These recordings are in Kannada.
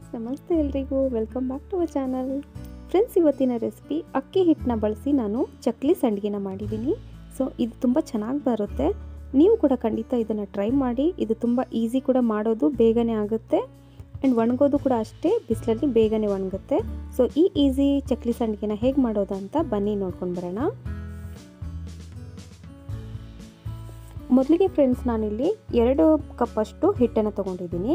ಫ್ರೆಂಡ್ಸ್ ನಮಸ್ತೆ ಎಲ್ರಿಗೂ welcome back to our channel friends ಇವತ್ತಿನ ರೆಸಿಪಿ ಅಕ್ಕಿ ಹಿಟ್ಟನ್ನ ಬಳಸಿ ನಾನು ಚಕ್ಲಿ ಸಂಡಿಗೆನ ಮಾಡಿದ್ದೀನಿ ಸೊ ಇದು ತುಂಬ ಚೆನ್ನಾಗಿ ಬರುತ್ತೆ ನೀವು ಕೂಡ ಖಂಡಿತ ಇದನ್ನು ಟ್ರೈ ಮಾಡಿ ಇದು ತುಂಬ ಈಸಿ ಕೂಡ ಮಾಡೋದು ಬೇಗನೆ ಆಗುತ್ತೆ ಆ್ಯಂಡ್ ಒಣಗೋದು ಕೂಡ ಅಷ್ಟೇ ಬಿಸಿಲಲ್ಲಿ ಬೇಗನೆ ಒಣಗುತ್ತೆ ಸೊ ಈ ಈಸಿ ಚಕ್ಲಿ ಸಂಡಿಗೆನ ಹೇಗೆ ಮಾಡೋದು ಅಂತ ಬನ್ನಿ ನೋಡ್ಕೊಂಡು ಬರೋಣ ಮೊದಲಿಗೆ ಫ್ರೆಂಡ್ಸ್ ನಾನಿಲ್ಲಿ ಎರಡು ಕಪ್ಪಷ್ಟು ಹಿಟ್ಟನ್ನು ತೊಗೊಂಡಿದ್ದೀನಿ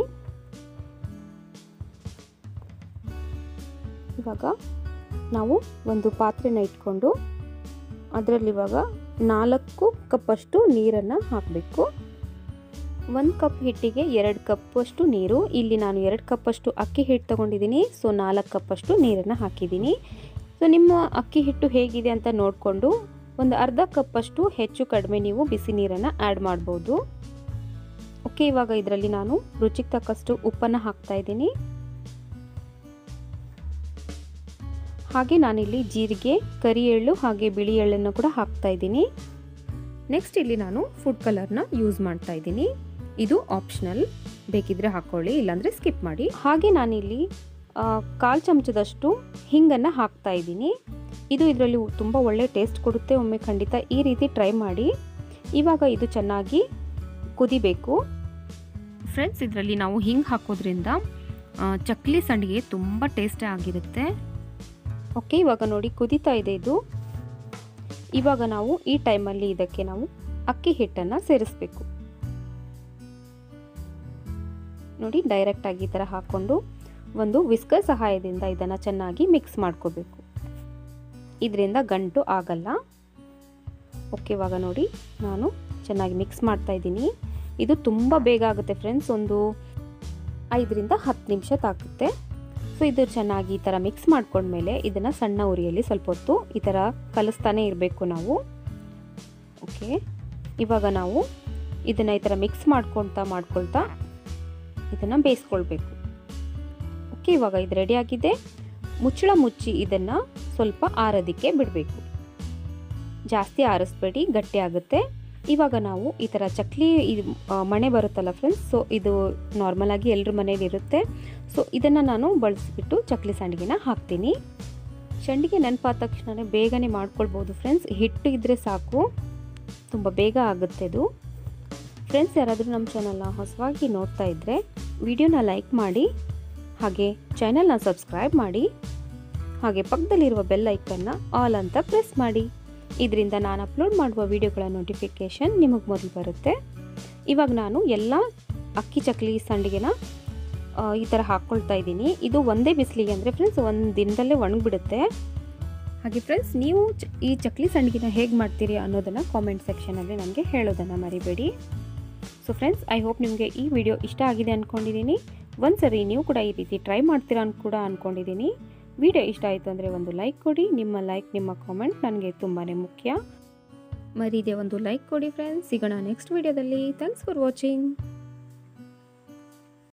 ಇವಾಗ ನಾವು ಒಂದು ಪಾತ್ರೆನ ಇಟ್ಕೊಂಡು ಅದರಲ್ಲಿ ಇವಾಗ ನಾಲ್ಕು ಕಪ್ಪಷ್ಟು ನೀರನ್ನು ಹಾಕಬೇಕು ಒಂದು ಕಪ್ ಹಿಟ್ಟಿಗೆ ಎರಡು ಕಪ್ಪಷ್ಟು ನೀರು ಇಲ್ಲಿ ನಾನು ಎರಡು ಕಪ್ಪಷ್ಟು ಅಕ್ಕಿ ಹಿಟ್ಟು ತೊಗೊಂಡಿದ್ದೀನಿ ಸೊ ನಾಲ್ಕು ಕಪ್ಪಷ್ಟು ನೀರನ್ನು ಹಾಕಿದ್ದೀನಿ ಸೊ ನಿಮ್ಮ ಅಕ್ಕಿ ಹಿಟ್ಟು ಹೇಗಿದೆ ಅಂತ ನೋಡಿಕೊಂಡು ಒಂದು ಅರ್ಧ ಕಪ್ಪಷ್ಟು ಹೆಚ್ಚು ಕಡಿಮೆ ನೀವು ಬಿಸಿ ನೀರನ್ನು ಆ್ಯಡ್ ಮಾಡ್ಬೋದು ಓಕೆ ಇವಾಗ ಇದರಲ್ಲಿ ನಾನು ರುಚಿಗೆ ತಕ್ಕಷ್ಟು ಉಪ್ಪನ್ನು ಹಾಕ್ತಾ ಇದ್ದೀನಿ ಹಾಗೆ ನಾನಿಲ್ಲಿ ಜೀರಿಗೆ ಕರಿ ಎಳ್ಳು ಹಾಗೆ ಬಿಳಿ ಎಳ್ಳನ್ನು ಕೂಡ ಹಾಕ್ತಾ ಇದ್ದೀನಿ ನೆಕ್ಸ್ಟ್ ಇಲ್ಲಿ ನಾನು ಫುಡ್ ಕಲರ್ನ ಯೂಸ್ ಮಾಡ್ತಾ ಇದ್ದೀನಿ ಇದು ಆಪ್ಷನಲ್ ಬೇಕಿದ್ರೆ ಹಾಕ್ಕೊಳ್ಳಿ ಇಲ್ಲಾಂದರೆ ಸ್ಕಿಪ್ ಮಾಡಿ ಹಾಗೆ ನಾನಿಲ್ಲಿ ಕಾಲು ಚಮಚದಷ್ಟು ಹಿಂಗನ್ನು ಹಾಕ್ತಾ ಇದ್ದೀನಿ ಇದು ಇದರಲ್ಲಿ ತುಂಬ ಒಳ್ಳೆ ಟೇಸ್ಟ್ ಕೊಡುತ್ತೆ ಒಮ್ಮೆ ಖಂಡಿತ ಈ ರೀತಿ ಟ್ರೈ ಮಾಡಿ ಇವಾಗ ಇದು ಚೆನ್ನಾಗಿ ಕುದಿಬೇಕು ಫ್ರೆಂಡ್ಸ್ ಇದರಲ್ಲಿ ನಾವು ಹಿಂಗೆ ಹಾಕೋದ್ರಿಂದ ಚಕ್ಲಿ ಸಂಡಿಗೆ ತುಂಬ ಟೇಸ್ಟೇ ಆಗಿರುತ್ತೆ ಓಕೆ ಇವಾಗ ನೋಡಿ ಕುದೀತಾ ಇದೆ ಇದು ಇವಾಗ ನಾವು ಈ ಟೈಮಲ್ಲಿ ಇದಕ್ಕೆ ನಾವು ಅಕ್ಕಿ ಹಿಟ್ಟನ್ನು ಸೇರಿಸ್ಬೇಕು ನೋಡಿ ಡೈರೆಕ್ಟಾಗಿ ಈ ಥರ ಹಾಕ್ಕೊಂಡು ಒಂದು ವಿಸ್ಕರ್ ಸಹಾಯದಿಂದ ಇದನ್ನು ಚೆನ್ನಾಗಿ ಮಿಕ್ಸ್ ಮಾಡ್ಕೋಬೇಕು ಇದರಿಂದ ಗಂಟು ಆಗಲ್ಲ ಓಕೆ ಇವಾಗ ನೋಡಿ ನಾನು ಚೆನ್ನಾಗಿ ಮಿಕ್ಸ್ ಮಾಡ್ತಾ ಇದ್ದೀನಿ ಇದು ತುಂಬ ಬೇಗ ಆಗುತ್ತೆ ಫ್ರೆಂಡ್ಸ್ ಒಂದು ಐದರಿಂದ ಹತ್ತು ನಿಮಿಷ ತಾಗುತ್ತೆ ಸೊ ಇದು ಚೆನ್ನಾಗಿ ಈ ಥರ ಮಿಕ್ಸ್ ಮಾಡ್ಕೊಂಡ್ಮೇಲೆ ಇದನ್ನು ಸಣ್ಣ ಉರಿಯಲ್ಲಿ ಸ್ವಲ್ಪ ಹೊತ್ತು ಈ ಥರ ಕಲಿಸ್ತಾನೆ ಇರಬೇಕು ನಾವು ಓಕೆ ಇವಾಗ ನಾವು ಇದನ್ನು ಈ ಥರ ಮಿಕ್ಸ್ ಮಾಡ್ಕೊಳ್ತಾ ಮಾಡ್ಕೊಳ್ತಾ ಇದನ್ನು ಬೇಯಿಸ್ಕೊಳ್ಬೇಕು ಓಕೆ ಇವಾಗ ಇದು ರೆಡಿಯಾಗಿದೆ ಮುಚ್ಚಳ ಮುಚ್ಚಿ ಇದನ್ನು ಸ್ವಲ್ಪ ಆರೋದಕ್ಕೆ ಬಿಡಬೇಕು ಜಾಸ್ತಿ ಆರಿಸ್ಬೇಡಿ ಗಟ್ಟಿ ಆಗುತ್ತೆ ಇವಾಗ ನಾವು ಈ ಥರ ಚಕ್ಲಿ ಇದು ಮಣೆ ಬರುತ್ತಲ್ಲ ಫ್ರೆಂಡ್ಸ್ ಸೊ ಇದು ನಾರ್ಮಲಾಗಿ ಎಲ್ಲರ ಮನೇಲಿ ಇರುತ್ತೆ ಸೊ ಇದನ್ನು ನಾನು ಬಳಸಿಬಿಟ್ಟು ಚಕ್ಲಿ ಸಂಡಿಗೆನ ಹಾಕ್ತೀನಿ ಸಂಡಿಗೆ ನೆನಪಾದ ತಕ್ಷಣ ಬೇಗನೆ ಮಾಡ್ಕೊಳ್ಬೋದು ಫ್ರೆಂಡ್ಸ್ ಹಿಟ್ಟು ಇದ್ದರೆ ಸಾಕು ತುಂಬ ಬೇಗ ಆಗುತ್ತೆ ಇದು ಫ್ರೆಂಡ್ಸ್ ಯಾರಾದರೂ ನಮ್ಮ ಚಾನಲ್ನ ಹೊಸವಾಗಿ ನೋಡ್ತಾ ಇದ್ದರೆ ವಿಡಿಯೋನ ಲೈಕ್ ಮಾಡಿ ಹಾಗೆ ಚಾನಲ್ನ ಸಬ್ಸ್ಕ್ರೈಬ್ ಮಾಡಿ ಹಾಗೆ ಪಕ್ಕದಲ್ಲಿರುವ ಬೆಲ್ ಐಕನ್ನ ಆಲ್ ಅಂತ ಪ್ರೆಸ್ ಮಾಡಿ ಇದರಿಂದ ನಾನು ಅಪ್ಲೋಡ್ ಮಾಡುವ ವಿಡಿಯೋಗಳ ನೋಟಿಫಿಕೇಷನ್ ನಿಮಗೆ ಮೊದಲು ಬರುತ್ತೆ ಇವಾಗ ನಾನು ಎಲ್ಲ ಅಕ್ಕಿ ಚಕ್ಲಿ ಸಂಡಿಗೆನ ಈ ಥರ ಹಾಕ್ಕೊಳ್ತಾ ಇದ್ದೀನಿ ಇದು ಒಂದೇ ಬಿಸಿಲಿಗೆ ಅಂದರೆ ಫ್ರೆಂಡ್ಸ್ ಒಂದು ದಿನದಲ್ಲೇ ಒಣಗಿಬಿಡುತ್ತೆ ಹಾಗೆ ಫ್ರೆಂಡ್ಸ್ ನೀವು ಈ ಚಕ್ಲಿ ಸಂಡಿಗೆನ ಹೇಗೆ ಮಾಡ್ತೀರಿ ಅನ್ನೋದನ್ನು ಕಾಮೆಂಟ್ ಸೆಕ್ಷನಲ್ಲಿ ನನಗೆ ಹೇಳೋದನ್ನು ಮರಿಬೇಡಿ ಸೊ ಫ್ರೆಂಡ್ಸ್ ಐ ಹೋಪ್ ನಿಮಗೆ ಈ ವಿಡಿಯೋ ಇಷ್ಟ ಆಗಿದೆ ಅಂದ್ಕೊಂಡಿದ್ದೀನಿ ಒಂದ್ಸರಿ ನೀವು ಕೂಡ ಈ ರೀತಿ ಟ್ರೈ ಮಾಡ್ತೀರಾ ಅಂತ ಕೂಡ ಅಂದ್ಕೊಂಡಿದ್ದೀನಿ ವಿಡಿಯೋ ಇಷ್ಟ ಆಯಿತು ಅಂದರೆ ಒಂದು ಲೈಕ್ ಕೊಡಿ ನಿಮ್ಮ ಲೈಕ್ ನಿಮ್ಮ ಕಾಮೆಂಟ್ ನನಗೆ ತುಂಬಾ ಮುಖ್ಯ ಮರಿದೆ ಒಂದು ಲೈಕ್ ಕೊಡಿ ಫ್ರೆಂಡ್ಸ್ ಸಿಗೋಣ ನೆಕ್ಸ್ಟ್ ವಿಡಿಯೋದಲ್ಲಿ ಥ್ಯಾಂಕ್ಸ್ ಫಾರ್ ವಾಚಿಂಗ್